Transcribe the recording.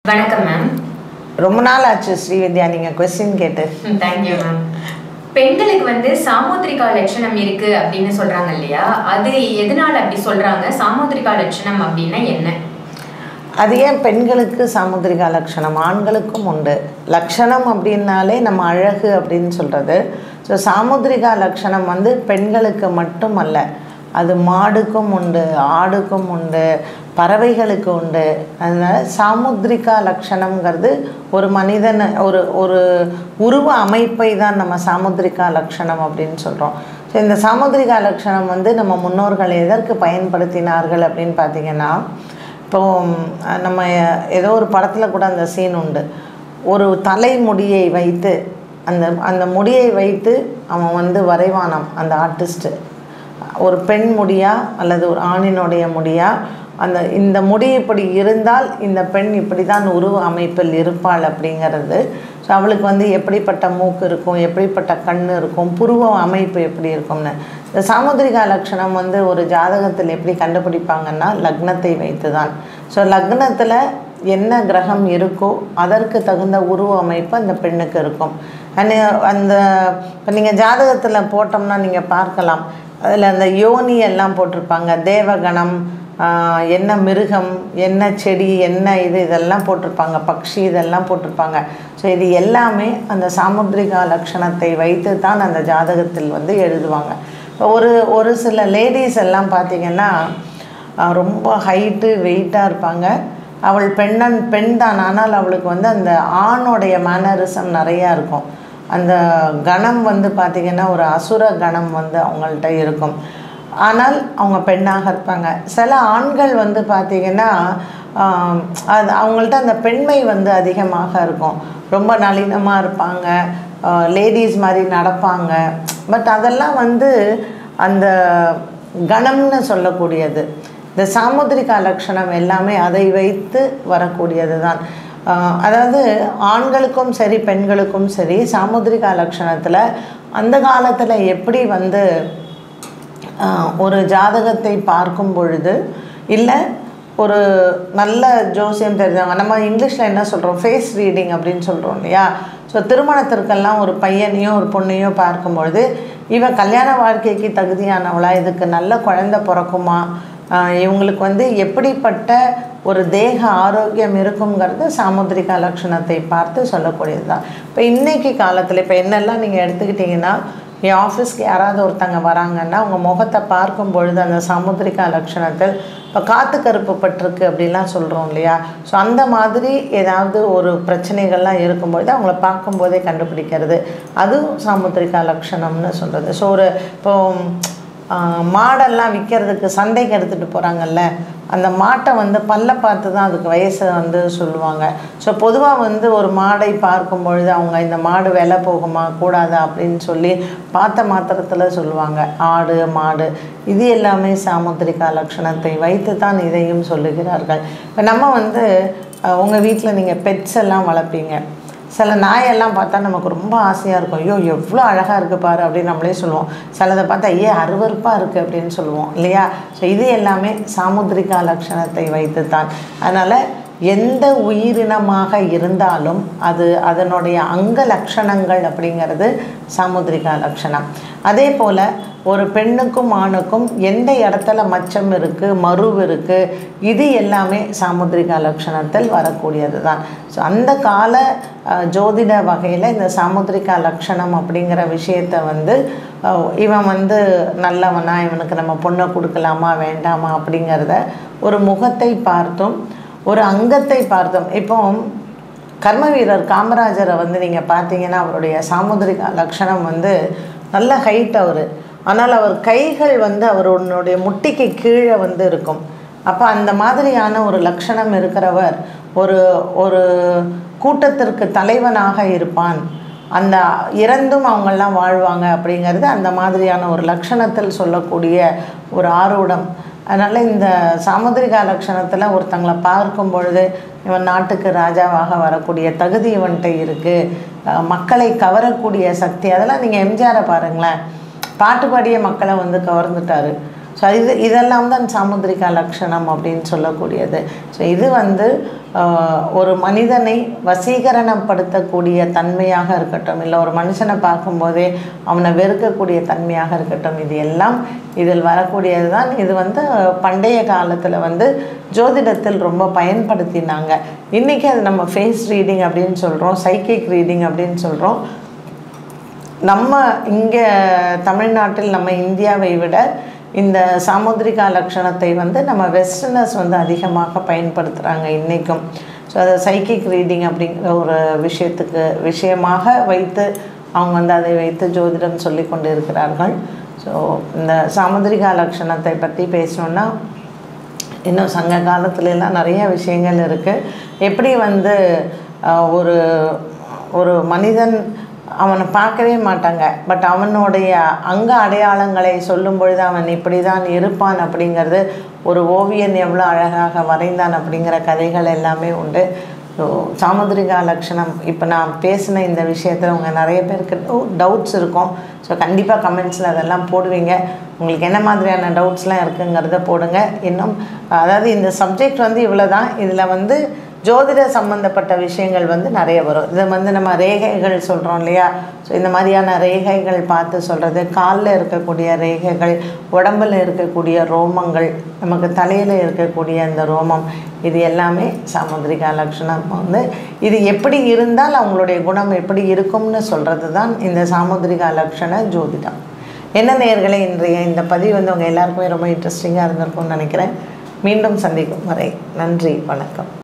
வணக்கம் மேம் ரொம்ப நாள் ஆச்சு ஸ்ரீவித்யா நீங்கள் கொஸ்டின் கேட்டு தேங்க்யூ மேம் பெண்களுக்கு வந்து சாமுத்திரிகா லட்சணம் இருக்கு அப்படின்னு சொல்றாங்க இல்லையா அது எதனால அப்படி சொல்றாங்க சாமுத்திரிகா லட்சணம் அப்படின்னா என்ன அது ஏன் பெண்களுக்கு சாமுத்திரிகா லட்சணம் ஆண்களுக்கும் உண்டு லட்சணம் அப்படின்னாலே நம்ம அழகு அப்படின்னு சொல்கிறது ஸோ சாமுத்திரிகா லட்சணம் வந்து பெண்களுக்கு மட்டும் அல்ல அது மாடுக்கும் உண்டு ஆடுக்கும் உண்டு பறவைகளுக்கு உண்டு அதனால் சாமுத்திரிகா லட்சணம்ங்கிறது ஒரு மனிதன் ஒரு ஒரு உருவ அமைப்பை தான் நம்ம சாமுத்திரிகா லட்சணம் அப்படின்னு சொல்கிறோம் ஸோ இந்த சாமுத்திரிகா லட்சணம் வந்து நம்ம முன்னோர்கள் எதற்கு பயன்படுத்தினார்கள் அப்படின்னு பார்த்தீங்கன்னா இப்போ அஹ், நம்ம ஏதோ ஒரு படத்தில் கூட அந்த சீன் உண்டு ஒரு தலைமுடியை வைத்து அந்த அந்த முடியை வைத்து அவன் வந்து வரைவானாம் அந்த ஆர்டிஸ்ட்டு ஒரு பெண் முடியா அல்லது ஒரு ஆணினுடைய முடியா அந்த இந்த முடி இப்படி இருந்தால் இந்த பெண் இப்படி தான் உருவ அமைப்பில் இருப்பாள் அப்படிங்கிறது ஸோ அவளுக்கு வந்து எப்படிப்பட்ட மூக்கு இருக்கும் எப்படிப்பட்ட கண் இருக்கும் புருவ அமைப்பு எப்படி இருக்கும்னு இந்த சாமுத்திரிகா லட்சணம் வந்து ஒரு ஜாதகத்தில் எப்படி கண்டுபிடிப்பாங்கன்னா லக்னத்தை வைத்து தான் ஸோ லக்னத்தில் என்ன கிரகம் இருக்கோ அதற்கு தகுந்த உருவ அமைப்பு அந்த பெண்ணுக்கு இருக்கும் அண்ட் அந்த இப்போ நீங்கள் ஜாதகத்தில் போட்டோம்னா நீங்கள் பார்க்கலாம் அதில் அந்த யோனி எல்லாம் போட்டிருப்பாங்க தேவகணம் ஆஹ், என்ன மிருகம் என்ன செடி என்ன இது இதெல்லாம் போட்டிருப்பாங்க பக்ஷி இதெல்லாம் போட்டிருப்பாங்க ஸோ இது எல்லாமே அந்த சாமுத்திரிகா லட்சணத்தை வைத்து தான் அந்த ஜாதகத்தில் வந்து எழுதுவாங்க இப்போ ஒரு ஒரு சில லேடிஸ் எல்லாம் பார்த்திங்கன்னா ஆஹ், ரொம்ப ஹைட்டு வெயிட்டாக இருப்பாங்க அவள் பெண்ணன் பெண் தான் ஆனால் அவளுக்கு வந்து அந்த ஆணுடைய மேனரிசம் நிறையா இருக்கும் அந்த கணம் வந்து பார்த்திங்கன்னா ஒரு அசுர கணம் வந்து அவங்கள்ட்ட இருக்கும் ஆனால் அவங்க பெண்ணாக இருப்பாங்க சில ஆண்கள் வந்து பார்த்திங்கன்னா ஆம், அது அவங்கள்ட்ட அந்த பெண்மை வந்து அதிகமாக இருக்கும் ரொம்ப நளினமாக இருப்பாங்க லேடிஸ் மாதிரி நடப்பாங்க பட் அதெல்லாம் வந்து அந்த கணம்னு சொல்லக்கூடியது இந்த சாமுத்திரிகா லட்சணம் எல்லாமே அதை வைத்து வரக்கூடியது தான் அதாவது ஆண்களுக்கும் சரி பெண்களுக்கும் சரி சாமுத்திரிகா லட்சணத்தில் அந்த காலத்தில் எப்படி வந்து ஆஹ், ஒரு ஜாதகத்தை பார்க்கும் பொழுது இல்லை ஒரு நல்ல ஜோசியம் தெரிஞ்சவங்க நம்ம இங்கிலீஷில் என்ன சொல்கிறோம் ஃபேஸ் ரீடிங் அப்படின்னு சொல்கிறோம் இல்லையா ஸோ திருமணத்திற்கெல்லாம் ஒரு பையனையோ ஒரு பொண்ணையோ பார்க்கும்பொழுது இவன் கல்யாண வாழ்க்கைக்கு தகுதியானவளா இதுக்கு நல்ல குழந்தை பிறக்குமா ஆஹ் இவங்களுக்கு வந்து எப்படிப்பட்ட ஒரு தேக ஆரோக்கியம் இருக்குங்கிறது சாமுத்திரிகா லட்சணத்தை பார்த்து சொல்லக்கூடியது தான் இப்போ இன்னைக்கு காலத்தில் இப்போ என்னெல்லாம் நீங்கள் எடுத்துக்கிட்டிங்கன்னா என் ஆஃபீஸ்க்கு யாராவது ஒருத்தங்க வராங்கன்னா அவங்க முகத்தை பார்க்கும் பொழுது அந்த சாமுத்திரிகா லட்சணத்தில் இப்போ காத்து கருப்பு பட்டிருக்கு அப்படிலாம் சொல்கிறோம் இல்லையா ஸோ அந்த மாதிரி ஏதாவது ஒரு பிரச்சனைகள்லாம் இருக்கும்பொழுது அவங்கள பார்க்கும்போதே கண்டுபிடிக்கிறது அதுவும் சாமுத்திரிகா லட்சணம்னு சொல்கிறது ஸோ ஒரு இப்போ ஆஹ், மாடெல்லாம் விற்கிறதுக்கு சந்தைக்கு எடுத்துகிட்டு போகிறாங்கல்ல அந்த மாட்டை வந்து பல்ல பார்த்து தான் அதுக்கு வயசை வந்து சொல்லுவாங்க ஸோ பொதுவாக வந்து ஒரு மாடை பார்க்கும் பொழுது அவங்க இந்த மாடு விலை போகுமா கூடாதா அப்படின்னு சொல்லி பார்த்த மாத்திரத்தில் சொல்லுவாங்க ஆடு மாடு இது எல்லாமே சாமுத்திரிகா லட்சணத்தை வைத்து தான் இதையும் சொல்லுகிறார்கள் இப்போ நம்ம வந்து உங்கள் வீட்டில் நீங்கள் பெட்ஸ் எல்லாம் வளர்ப்பீங்க சில நாயெல்லாம் பார்த்தா நமக்கு ரொம்ப ஆசையாக இருக்கும் ஐயோ எவ்வளோ அழகாக இருக்குது பாரு அப்படின்னு நம்மளே சொல்லுவோம் சிலதை பார்த்தா ஐயே அருவருப்பாக இருக்குது அப்படின்னு சொல்லுவோம் இல்லையா ஸோ இது எல்லாமே சாமுத்திரிகா லட்சணத்தை வைத்து தான் அதனால் எந்த உயிரினமாக இருந்தாலும் அது அதனுடைய அங்க லட்சணங்கள் அப்படிங்கிறது சாமுத்திரிகா லட்சணம் அதே போல் ஒரு பெண்ணுக்கும் ஆணுக்கும் எந்த இடத்துல மச்சம் இருக்குது மருவு இருக்குது இது எல்லாமே சாமுத்திரிகா லட்சணத்தில் வரக்கூடியது தான் ஸோ அந்த கால அஹ், ஜோதிட வகையில் இந்த சாமுத்திரிகா லட்சணம் அப்படிங்கிற விஷயத்தை வந்து அஹ், இவன் வந்து நல்லவனா இவனுக்கு நம்ம பொண்ணை கொடுக்கலாமா வேண்டாமா அப்படிங்கிறத ஒரு முகத்தை பார்த்தும் ஒரு அங்கத்தை பார்த்தோம் இப்போ கர்ம வீரர் காமராஜரை வந்து நீங்கள் பார்த்தீங்கன்னா அவருடைய சாமுத்திரிகா லட்சணம் வந்து நல்ல ஹைட் அவர் ஆனால் அவர் கைகள் வந்து அவருடைய முட்டிக்கு கீழே வந்து இருக்கும் அப்போ அந்த மாதிரியான ஒரு லட்சணம் இருக்கிறவர் ஒரு ஒரு கூட்டத்திற்கு தலைவனாக இருப்பான் அந்த இறந்தும் அவங்கெல்லாம் வாழ்வாங்க அப்படிங்கிறது அந்த மாதிரியான ஒரு லட்சணத்தில் சொல்லக்கூடிய ஒரு ஆரூடம் அதனால் இந்த சாமுத்திரிகா லட்சணத்தில் ஒருத்தங்களை பார்க்கும் பொழுது இவன் நாட்டுக்கு ராஜாவாக வரக்கூடிய தகுதி இவன்கிட்ட இருக்குது மக்களை கவரக்கூடிய சக்தி அதெல்லாம் நீங்கள் எம்ஜிஆரை பாருங்களேன் பாட்டு பாடிய மக்களை வந்து கவர்ந்துட்டாரு ஸோ இது இதெல்லாம் தான் சாமுத்திரிகா லக்ஷணம் அப்படின்னு சொல்லக்கூடியது ஸோ இது வந்து ஆஹ், ஒரு மனிதனை வசீகரணப்படுத்தக்கூடிய தன்மையாக இருக்கட்டும் இல்லை ஒரு மனுஷனை பார்க்கும்போதே அவனை வெறுக்கக்கூடிய தன்மையாக இருக்கட்டும் இது எல்லாம் இதில் வரக்கூடியது தான் இது வந்து பண்டைய காலத்தில் வந்து ஜோதிடத்தில் ரொம்ப பயன்படுத்தினாங்க இன்றைக்கி அது நம்ம ஃபேஸ் ரீடிங் அப்படின்னு சொல்கிறோம் சைக்கிக் ரீடிங் அப்படின்னு சொல்கிறோம் நம்ம இங்கே தமிழ்நாட்டில் நம்ம இந்தியாவை விட இந்த சாமுத்திரிகா லக்ஷணத்தை வந்து நம்ம வெஸ்டர்னர்ஸ் வந்து அதிகமாக பயன்படுத்துகிறாங்க இன்றைக்கும் ஸோ அதை சைக்கிக் ரீடிங் அப்படிங்கிற ஒரு விஷயத்துக்கு விஷயமாக வைத்து அவங்க வந்து அதை வைத்து ஜோதிடம் சொல்லி கொண்டு இருக்கிறார்கள் ஸோ இந்த சாமுத்திரிகா லக்ஷணத்தை பற்றி பேசணுன்னா இன்னும் சங்க காலத்துல எல்லாம் நிறைய விஷயங்கள் இருக்குது எப்படி வந்து ஆஹ், ஒரு ஒரு மனிதன் அவனை பார்க்கவே மாட்டாங்க பட் அவனுடைய அங்க அடையாளங்களை சொல்லும் பொழுது அவன் இப்படி தான் இருப்பான் அப்படிங்கிறது ஒரு ஓவியன் எவ்வளோ அழகாக வரைந்தான் அப்படிங்கிற கதைகள் எல்லாமே உண்டு ஸோ சாமுத்திரிகா லக்ஷணம் இப்போ நான் பேசின இந்த விஷயத்தில் உங்கள் நிறைய பேருக்கு டவுட்ஸ் இருக்கும் ஸோ கண்டிப்பாக கமெண்ட்ஸில் அதெல்லாம் போடுவீங்க உங்களுக்கு என்ன மாதிரியான டவுட்ஸ்லாம் இருக்குங்கிறத போடுங்க இன்னும் அதாவது இந்த சப்ஜெக்ட் வந்து இவ்வளோ தான் இதில் வந்து ஜோதிட சம்மந்தப்பட்ட விஷயங்கள் வந்து நிறைய வரும் இதை வந்து நம்ம ரேகைகள் சொல்கிறோம் இல்லையா ஸோ இந்த மாதிரியான ரேகைகள் பார்த்து சொல்கிறது காலில் இருக்கக்கூடிய ரேகைகள் உடம்பில் இருக்கக்கூடிய ரோமங்கள் நமக்கு தலையில் இருக்கக்கூடிய அந்த ரோமம் இது எல்லாமே சாமுத்திரிகா லக்ஷணம் வந்து இது எப்படி இருந்தால் அவங்களுடைய குணம் எப்படி இருக்கும்னு சொல்கிறது தான் இந்த சாமுத்திரிகா லக்ஷண ஜோதிடம் என்ன நேயர்களே இன்றைய இந்த பதிவு வந்து உங்கள் எல்லாருக்குமே ரொம்ப இன்ட்ரெஸ்டிங்காக இருந்திருக்கும்னு நினைக்கிறேன் மீண்டும் சந்திக்கும் வரை நன்றி வணக்கம்